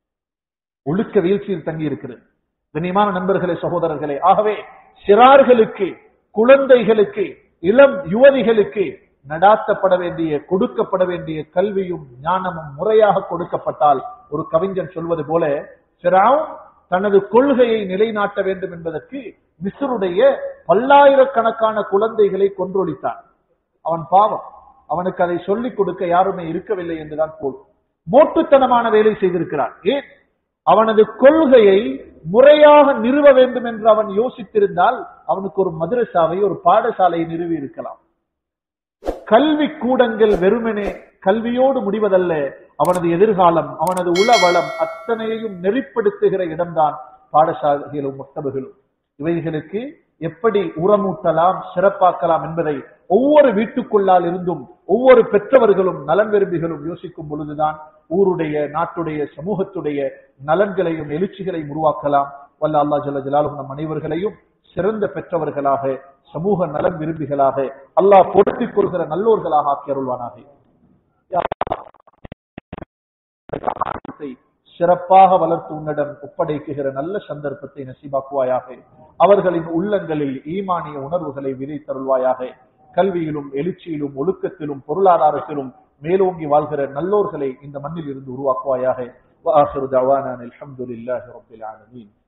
ஒழுக்க வீழ்ச்சியில் தங்கி இருக்கிறது கண்ணியமான நண்பர்களே சகோதரர்களே ஆகவே சிறார்களுக்கு குழந்தைகளுக்கு இளம் யுவதிகளுக்கு நடாத்தப்பட வேண்டிய கொடுக்கப்பட வேண்டிய கல்வியும் ஞானமும் முறையாக கொடுக்கப்பட்டால் ஒரு கவிஞன் சொல்வது போல சிறாவும் தனது கொள்கையை நிலைநாட்ட வேண்டும் என்பதற்கு மிஸ்ருடைய பல்லாயிரக்கணக்கான குழந்தைகளை கொன்றொழித்தான் அவன் பாவம் அவனுக்கு அதை சொல்லிக் கொடுக்க யாருமே இருக்கவில்லை என்றுதான் போல் மோட்டுத்தனமான வேலை செய்திருக்கிறான் ஏன் அவனது கொள்கையை முறையாக நிறுவ வேண்டும் என்று அவன் யோசித்திருந்தால் அவனுக்கு ஒரு மதுரசாவை ஒரு பாடசாலையை நிறுவி இருக்கலாம் கல்வி கூடங்கள் வெறுமனே கல்வியோடு முடிவதல்ல அவனது எதிர்காலம் அவனது உளவளம் அத்தனையையும் நெறிப்படுத்துகிற இடம்தான் பாடசாலைகளும் மக்தபுகளும் இவைகளுக்கு எப்படி உரமூட்டலாம் சிறப்பாக்கலாம் என்பதை ஒவ்வொரு வீட்டுக்குள்ளால் இருந்தும் ஒவ்வொரு பெற்றவர்களும் நலன் விரும்பிகளும் யோசிக்கும் பொழுதுதான் ஊருடைய நாட்டுடைய சமூகத்துடைய நலன்களையும் எழுச்சிகளையும் உருவாக்கலாம் வல்ல அல்லா ஜல்ல ஜலாலும் நம் அனைவர்களையும் சிறந்த பெற்றவர்களாக சமூக நலன் விரும்பிகளாக அல்லாஹ் பொருத்திக் கொள்கிற நல்லோர்களாக ஆக்கி அருள்வானாக சிறப்பாக வளர்த்து உன்னிடம் ஒப்படைக்குகிற நல்ல சந்தர்ப்பத்தை நசீபாக்குவாயாக அவர்களின் உள்ளங்களில் ஈமானிய உணர்வுகளை விதைத்தருள்வாயாக கல்வியிலும் எழுச்சியிலும் ஒழுக்கத்திலும் பொருளாதாரத்திலும் மேலோங்கி வாழ்கிற நல்லோர்களை இந்த மண்ணில் இருந்து உருவாக்குவாயாக وآخر دعوانا الحمد لله رب العالمين